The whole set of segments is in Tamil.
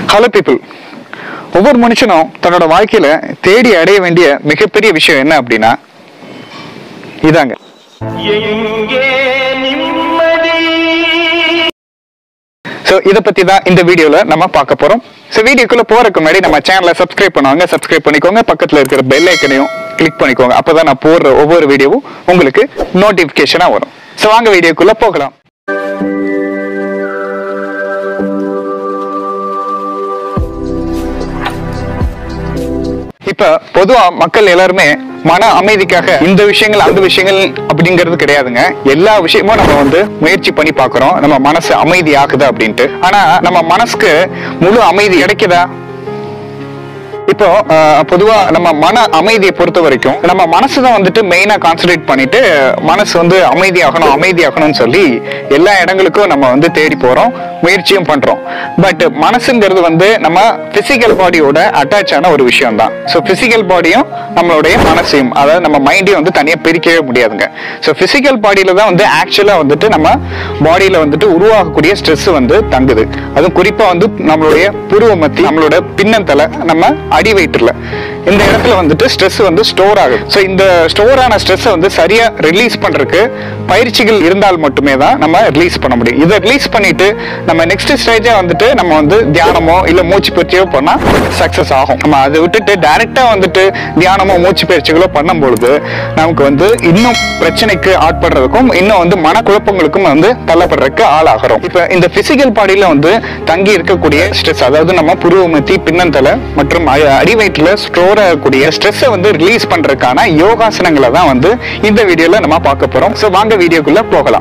ஹலோ பீப்புள் ஒவ்வொரு மனுஷனும் தன்னோட வாழ்க்கையில தேடி அடைய வேண்டிய மிகப்பெரிய விஷயம் என்ன அப்படின்னா இதாங்க எங்கே நிம்மதி ஸோ இதை பத்தி தான் இந்த வீடியோல நம்ம பார்க்க போறோம் ஸோ வீடியோக்குள்ள போறதுக்கு முன்னாடி நம்ம சேனலை சப்ஸ்கிரைப் பண்ணுவாங்க சப்ஸ்கிரைப் பண்ணிக்கோங்க பக்கத்துல இருக்கிற பெல் ஐக்கனையும் கிளிக் பண்ணிக்கோங்க அப்பதான் நான் போடுற ஒவ்வொரு வீடியோவும் உங்களுக்கு நோட்டிபிகேஷனா வரும் ஸோ வாங்க வீடியோக்குள்ள போகலாம் இப்ப பொதுவா மக்கள் எல்லாருமே மன அமைதிக்காக இந்த விஷயங்கள் அந்த விஷயங்கள் அப்படிங்கிறது கிடையாதுங்க எல்லா விஷயமும் நம்ம வந்து முயற்சி பண்ணி பார்க்கறோம் நம்ம மனசு அமைதி ஆகுதா அப்படின்ட்டு ஆனா நம்ம மனசுக்கு முழு அமைதி கிடைக்குதா இப்போ அஹ், பொதுவா நம்ம மன அமைதியை பொறுத்த வரைக்கும் நம்ம மனசு தான் வந்துட்டு மெயினா கான்சென்ட்ரேட் பண்ணிட்டு மனசு வந்து அமைதியாகணும் அமைதியாகணும்னு சொல்லி எல்லா இடங்களுக்கும் நம்ம வந்து தேடி போறோம் முயற்சியும் பண்றோம் பட் மனசுங்கிறது வந்து நம்ம பிசிக்கல் பாடியோட அட்டாச் ஆன ஒரு விஷயம் தான் ஸோ பிசிக்கல் பாடியும் நம்மளுடைய மனசையும் அதாவது நம்ம மைண்டையும் வந்து தனியாக பிரிக்கவே முடியாதுங்க ஸோ பிசிக்கல் பாடியில தான் வந்து ஆக்சுவலாக வந்துட்டு நம்ம பாடியில வந்துட்டு உருவாகக்கூடிய ஸ்ட்ரெஸ் வந்து தங்குது அதுவும் குறிப்பாக வந்து நம்மளுடைய புருவ மத்தி நம்மளோட பின்னந்தலை நம்ம அடி வயிற்றுல இந்த இடத்துல வந்துட்டு ஸ்ட்ரெஸ் வந்து ஸ்டோர் ஆகுது ஸோ இந்த ஸ்டோர் ஆன ஸ்ட்ரெஸ்ஸை வந்து சரியா ரிலீஸ் பண்றதுக்கு பயிற்சிகள் இருந்தால் மட்டுமே தான் நம்ம ரிலீஸ் பண்ண முடியும் இதை ரிலீஸ் பண்ணிட்டு நம்ம நெக்ஸ்ட் ஸ்டேஜா வந்துட்டு நம்ம வந்து தியானமோ இல்ல மூச்சு பயிற்சியோ பண்ணா சக்சஸ் ஆகும் நம்ம அதை விட்டுட்டு டைரக்டா வந்துட்டு தியானமோ மூச்சு பயிற்சிகளோ பண்ணும் பொழுது நமக்கு வந்து இன்னும் பிரச்சனைக்கு ஆட்படுறதுக்கும் இன்னும் வந்து மனக்குழப்பங்களுக்கும் வந்து தள்ளப்படுறதுக்கு ஆளாகிறோம் இப்ப இந்த பிசிக்கல் பாடியில வந்து தங்கி இருக்கக்கூடிய ஸ்ட்ரெஸ் அதாவது நம்ம புருவமத்தி பின்னந்தலை மற்றும் அ- அடிவயிற்றுல ஸ்டோர் ஆகக்கூடிய ஸ்ட்ரெஸ்ஸை வந்து ரிலீஸ் பண்றதுக்கான யோகாசனங்களை தான் வந்து இந்த வீடியோல நம்ம பார்க்க போறோம் ஸோ வாங்க வீடியோக்குள்ள போகலாம்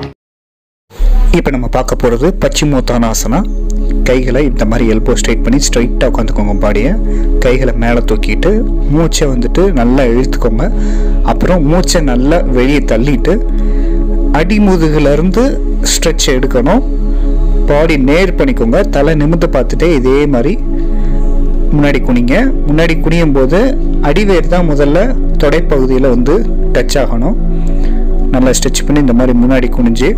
இப்போ நம்ம பார்க்க போகிறது பச்சிமோத்தானாசனா கைகளை இந்த மாதிரி எல்போ ஸ்ட்ரைட் பண்ணி ஸ்ட்ரைட்டாக உட்காந்துக்கோங்க பாடியை கைகளை மேலே தூக்கிட்டு மூச்சை வந்துட்டு நல்லா இழுத்துக்கோங்க அப்புறம் மூச்சை நல்லா வெளியே தள்ளிட்டு அடிமுதுகுலேருந்து ஸ்ட்ரெச் எடுக்கணும் பாடி நேர் பண்ணிக்கோங்க தலை நிமிர்ந்து பார்த்துட்டே இதே மாதிரி முன்னாடி குனிங்க முன்னாடி குனியும் போது அடிவேர் தான் முதல்ல தொடைப்பகுதியில் வந்து டச் ஆகணும் நல்லா ஸ்ட்ரெச் பண்ணி இந்த மாதிரி முன்னாடி குனிஞ்சு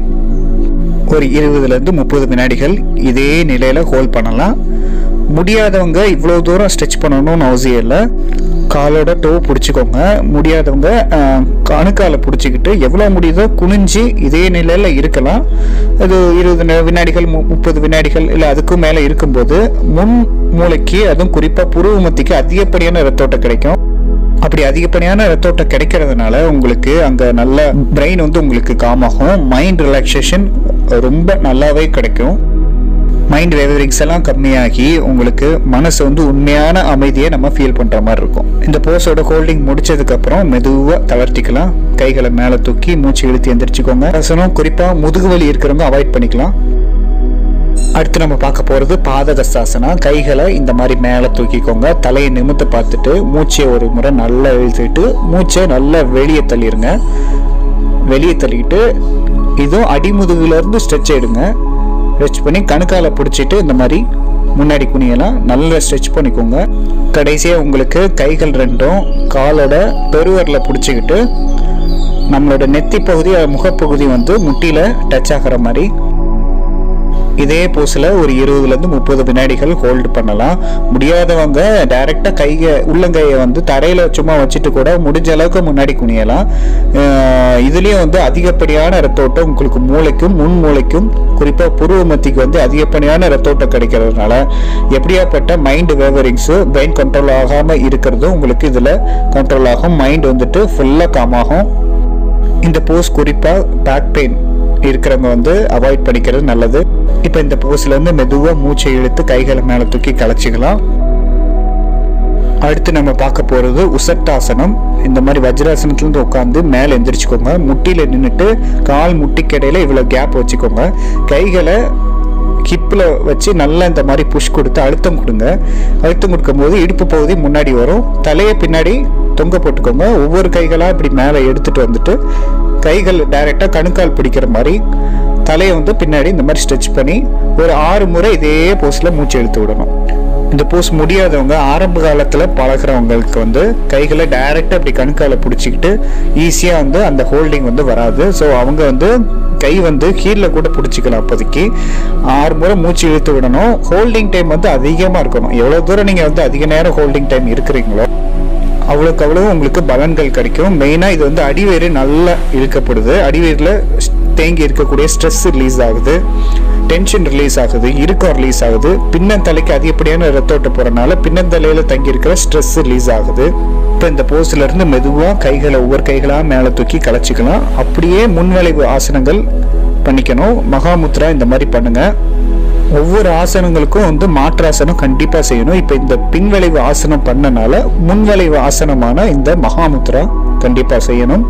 ஒரு இருபதுலேருந்து முப்பது வினாடிகள் இதே நிலையில் ஹோல்ட் பண்ணலாம் முடியாதவங்க இவ்வளோ தூரம் ஸ்ட்ரெச் பண்ணணும்னு அவசியம் இல்லை காலோட டோ பிடிச்சிக்கோங்க முடியாதவங்க அஹ், கணுக்காலை பிடிச்சிக்கிட்டு எவ்வளோ முடியுதோ குனிஞ்சு இதே நிலையில் இருக்கலாம் அது இருபது நி- வினாடிகள் மு- முப்பது வினாடிகள் இல்லை அதுக்கும் மேலே இருக்கும்போது முன் மூளைக்கு அதுவும் குறிப்பாக புருவமத்திக்கு அதிகப்படியான ரத்தோட்டம் கிடைக்கும் அப்படி அதிகப்படியான ரத்தோட்டம் கிடைக்கிறதுனால உங்களுக்கு அங்க நல்ல பிரெயின் வந்து உங்களுக்கு காம் ஆகும் மைண்ட் ரிலாக்ஸேஷன் ரொம்ப நல்லாவே கிடைக்கும் மைண்ட் வேவரிங்ஸ் எல்லாம் கம்மியாகி உங்களுக்கு மனசு வந்து உண்மையான அமைதியை நம்ம ஃபீல் பண்ற மாதிரி இருக்கும் இந்த போஸோட ஹோல்டிங் முடிச்சதுக்கு அப்புறம் மெதுவா தளர்த்திக்கலாம் கைகளை மேலே தூக்கி மூச்சு இழுத்து எந்திரிச்சுக்கோங்க ஆசனம் குறிப்பா முதுகு வலி இருக்கிறவங்க அவாய்ட் பண்ணிக்கலாம் அடுத்து நம்ம பார்க்க போகிறது பாதகஸ்தாசனா கைகளை இந்த மாதிரி மேலே தூக்கிக்கோங்க தலையை நிமிர்ந்து பார்த்துட்டு மூச்சை ஒரு முறை நல்லா இழுத்துட்டு மூச்சை நல்லா வெளியே தள்ளிடுங்க வெளியே தள்ளிட்டு இதுவும் அடிமுதுகுலேருந்து ஸ்ட்ரெச் எடுங்க ஸ்ட்ரெச் பண்ணி கணுக்கால பிடிச்சிட்டு இந்த மாதிரி முன்னாடி குனியலாம் நல்லா ஸ்ட்ரெச் பண்ணிக்கோங்க கடைசியாக உங்களுக்கு கைகள் ரெண்டும் காலோட பெருவரில் பிடிச்சிக்கிட்டு நம்மளோட நெத்தி பகுதி முகப்பகுதி வந்து முட்டியில் டச் ஆகிற மாதிரி இதே போஸில் ஒரு இருபதுலேருந்து முப்பது வினாடிகள் ஹோல்டு பண்ணலாம் முடியாதவங்க டைரெக்டாக கையை உள்ளங்கையை வந்து தரையில் சும்மா வச்சுட்டு கூட முடிஞ்ச அளவுக்கு முன்னாடி குனியலாம் அஹ் இதுலயும் வந்து அதிகப்படியான ரத்தோட்டம் உங்களுக்கு மூளைக்கும் முன் மூளைக்கும் குறிப்பாக புருவ மத்திக்கு வந்து அதிகப்படியான ரத்தோட்டம் கிடைக்கிறதுனால எப்படியாப்பட்ட மைண்ட் வேவரிங்ஸு பிரெயின் கண்ட்ரோல் ஆகாமல் இருக்கிறதும் உங்களுக்கு இதில் கண்ட்ரோல் ஆகும் மைண்ட் வந்துட்டு ஃபுல்லாக காமாகும் இந்த போஸ் குறிப்பாக பேக் பெயின் இருக்கிறவங்க வந்து அவாய்ட் பண்ணிக்கிறது நல்லது இப்போ இந்த போஸ்ல இருந்து மெதுவாக மூச்சை இழுத்து கைகளை மேலே தூக்கி கலைச்சிக்கலாம் அடுத்து நம்ம பார்க்க போகிறது உசட்டாசனம் இந்த மாதிரி வஜ்ராசனத்துலேருந்து உட்காந்து மேலே எந்திரிச்சுக்கோங்க முட்டியில் நின்றுட்டு கால் முட்டிக்கடையில் இவ்வளோ கேப் வச்சுக்கோங்க கைகளை ஹிப்பில் வச்சு நல்லா இந்த மாதிரி புஷ் கொடுத்து அழுத்தம் கொடுங்க அழுத்தம் கொடுக்கும்போது இடுப்பு பகுதி முன்னாடி வரும் தலையை பின்னாடி தொங்க போட்டுக்கோங்க ஒவ்வொரு கைகளாக இப்படி மேலே எடுத்துட்டு வந்துட்டு கைகள் டைரெக்டாக கணுக்கால் பிடிக்கிற மாதிரி தலையை வந்து பின்னாடி இந்த மாதிரி ஸ்ட்ரெச் பண்ணி ஒரு ஆறு முறை இதே போஸில் மூச்சு இழுத்து விடணும் இந்த போஸ் முடியாதவங்க ஆரம்ப காலத்தில் பழகிறவங்களுக்கு வந்து கைகளை டைரெக்டாக அப்படி கணுக்கால பிடிச்சிக்கிட்டு ஈஸியாக வந்து அந்த ஹோல்டிங் வந்து வராது ஸோ அவங்க வந்து கை வந்து கீழே கூட பிடிச்சிக்கலாம் அப்போதைக்கு ஆறு முறை மூச்சு இழுத்து விடணும் ஹோல்டிங் டைம் வந்து அதிகமாக இருக்கணும் எவ்வளோ தூரம் நீங்கள் வந்து அதிக நேரம் ஹோல்டிங் டைம் இருக்கிறீங்களோ அவ்வளோக்கு அவ்வளோ உங்களுக்கு பலன்கள் கிடைக்கும் மெயினாக இது வந்து அடிவேறு நல்லா இழுக்கப்படுது அடிவேரில் தேங்கி இருக்கக்கூடிய ஸ்ட்ரெஸ் ரிலீஸ் ஆகுது டென்ஷன் ரிலீஸ் ஆகுது இறுக்கம் ரிலீஸ் ஆகுது பின்னந்தலைக்கு அதிகப்படியான ரத்த ஓட்ட போகிறனால பின்னந்தலையில் தங்கி இருக்கிற ஸ்ட்ரெஸ் ரிலீஸ் ஆகுது இப்போ இந்த போஸ்ல இருந்து மெதுவாக கைகளை ஒவ்வொரு கைகளாக மேலே தூக்கி கலைச்சிக்கலாம் அப்படியே முன்வளைவு ஆசனங்கள் பண்ணிக்கணும் மகாமுத்ரா இந்த மாதிரி பண்ணுங்க ஒவ்வொரு ஆசனங்களுக்கும் வந்து மாற்றாசனம் கண்டிப்பாக செய்யணும் இப்போ இந்த பின்வளைவு ஆசனம் பண்ணனால முன்வளைவு ஆசனமான இந்த மகாமுத்ரா கண்டிப்பாக செய்யணும்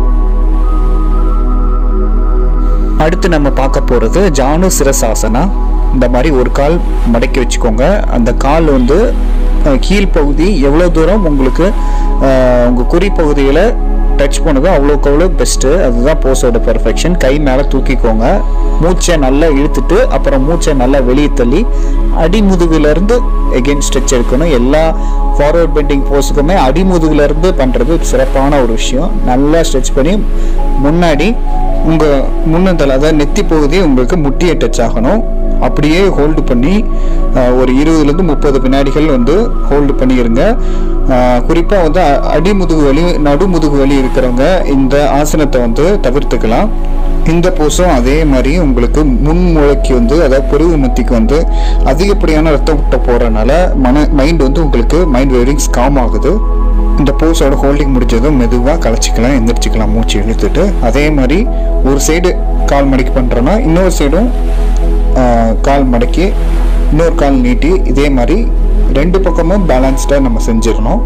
அடுத்து நம்ம பார்க்க போகிறது ஜானு சிரசாசனா இந்த மாதிரி ஒரு கால் மடக்கி வச்சுக்கோங்க அந்த கால் வந்து அஹ், கீழ்ப்பகுதி எவ்வளோ தூரம் உங்களுக்கு அஹ், உங்க குறி பகுதியில் டச் பண்ணதோ அவ்வளோக்கு அவ்வளோ பெஸ்ட்டு அதுதான் போஸோட பெர்ஃபெக்ஷன் கை மேலே தூக்கிக்கோங்க மூச்சை நல்லா இழுத்துட்டு அப்புறம் மூச்சை நல்லா வெளியே தள்ளி அடிமுதுகுலேருந்து எகெயின் ஸ்ட்ரெச் எடுக்கணும் எல்லா ஃபார்வர்ட் பெண்டிங் போஸுக்குமே அடிமுதுகுலேருந்து பண்ணுறது சிறப்பான ஒரு விஷயம் நல்லா ஸ்ட்ரெச் பண்ணி முன்னாடி உங்கள் முன்னந்தலை அதாவது நெத்தி பகுதி உங்களுக்கு முட்டியை டச் ஆகணும் அப்படியே ஹோல்டு பண்ணி அஹ், ஒரு இருபதுலேருந்து முப்பது வினாடிகள் வந்து ஹோல்டு பண்ணியிருங்க குறிப்பாக வந்து அ- அடிமுதுகு வலி நடுமுதுகு வலி இருக்கிறவங்க இந்த ஆசனத்தை வந்து தவிர்த்துக்கலாம் இந்த போஸும் அதே மாதிரி உங்களுக்கு முன் மூளைக்கு வந்து அதாவது பொறிவு மத்திக்கு வந்து அதிகப்படியான ரத்தம் விட்ட போகிறனால மன மைண்ட் வந்து உங்களுக்கு மைண்ட் வேரிங்ஸ் காம் ஆகுது இந்த போஸோட ஹோல்டிங் முடிஞ்சதும் மெதுவாக கலைச்சிக்கலாம் எந்திரிச்சிக்கலாம் மூச்சு இழுத்துட்டு அதே மாதிரி ஒரு சைடு கால் மடக்கி பண்ணுறோன்னா இன்னொரு சைடும் கால் மடக்கி இன்னொரு கால் நீட்டி இதே மாதிரி ரெண்டு பக்கமும் பேலன்ஸ்டாக நம்ம செஞ்சிடணும்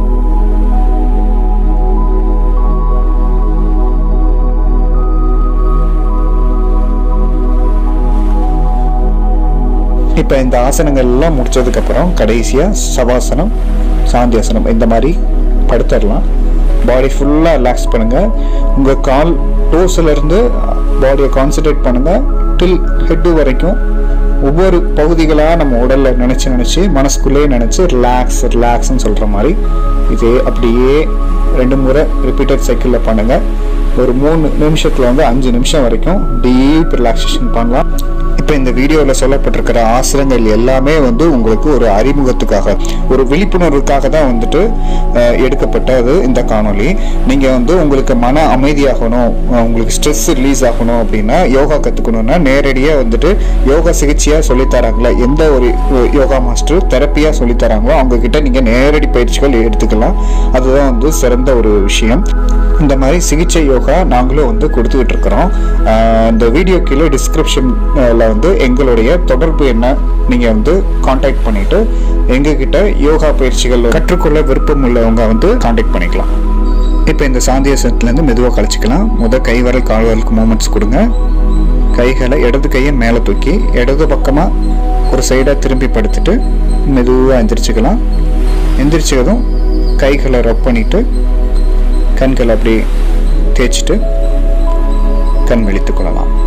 இப்போ இந்த ஆசனங்கள் எல்லாம் முடிச்சதுக்கப்புறம் கடைசியாக சவாசனம் சாந்தியாசனம் இந்த மாதிரி படுத்துடலாம் பாடி ஃபுல்லாக ரிலாக்ஸ் பண்ணுங்கள் உங்கள் கால் டோஸ்ல இருந்து பாடியை கான்சென்ட்ரேட் பண்ணுங்கள் டில் ஹெட்டு வரைக்கும் ஒவ்வொரு பகுதிகளாக நம்ம உடலில் நினச்சி நினச்சி மனசுக்குள்ளேயே நினச்சி ரிலாக்ஸ் ரிலாக்ஸ்னு சொல்கிற மாதிரி இதே அப்படியே ரெண்டு முறை ரிப்பீட்டட் சைக்கிளில் பண்ணுங்கள் ஒரு மூணு நிமிஷத்தில் வந்து அஞ்சு நிமிஷம் வரைக்கும் டீப் ரிலாக்ஸேஷன் பண்ணலாம் இப்போ இந்த வீடியோவில் சொல்லப்பட்டிருக்கிற ஆசிரங்கள் எல்லாமே வந்து உங்களுக்கு ஒரு அறிமுகத்துக்காக ஒரு விழிப்புணர்வுக்காக தான் வந்துட்டு அஹ், எடுக்கப்பட்டது இந்த காணொளி நீங்கள் வந்து உங்களுக்கு மன அமைதியாகணும் அஹ், உங்களுக்கு ஸ்ட்ரெஸ் ரிலீஸ் ஆகணும் அப்படின்னா யோகா கற்றுக்கணுன்னா நேரடியாக வந்துட்டு யோகா சிகிச்சையாக சொல்லித்தராங்களா எந்த ஒரு அஹ், யோகா மாஸ்டர் தெரப்பியாக சொல்லித்தராங்களோ அவங்க கிட்ட நீங்கள் நேரடி பயிற்சிகள் எடுத்துக்கலாம் அதுதான் வந்து சிறந்த ஒரு விஷயம் இந்த மாதிரி சிகிச்சை யோகா நாங்களும் வந்து கொடுத்துக்கிட்டு இருக்கிறோம் ஆஹ் இந்த வீடியோ கீழே டிஸ்கிரிப்ஷனில் வந்து எங்களுடைய தொடர்பு என்ன நீங்கள் வந்து காண்டாக்ட் பண்ணிட்டு எங்ககிட்ட யோகா பயிற்சிகள் கற்றுக்கொள்ள விருப்பம் உள்ளவங்க வந்து காண்டாக்ட் பண்ணிக்கலாம் இப்போ இந்த சாந்தியாசனத்துலேருந்து மெதுவாக கழிச்சிக்கலாம் முத கை வரல் கால் வரலுக்கு மூமெண்ட்ஸ் கொடுங்க கைகளை இடது கையை மேலே தூக்கி இடது பக்கமாக ஒரு சைடாக திரும்பி படுத்துட்டு மெதுவாக எந்திரிச்சுக்கலாம் எந்திரிச்சதும் கைகளை ரப் பண்ணிட்டு கண்களை அப்படியே தேய்ச்சிட்டு கண் விழித்துக் கொள்ளலாம்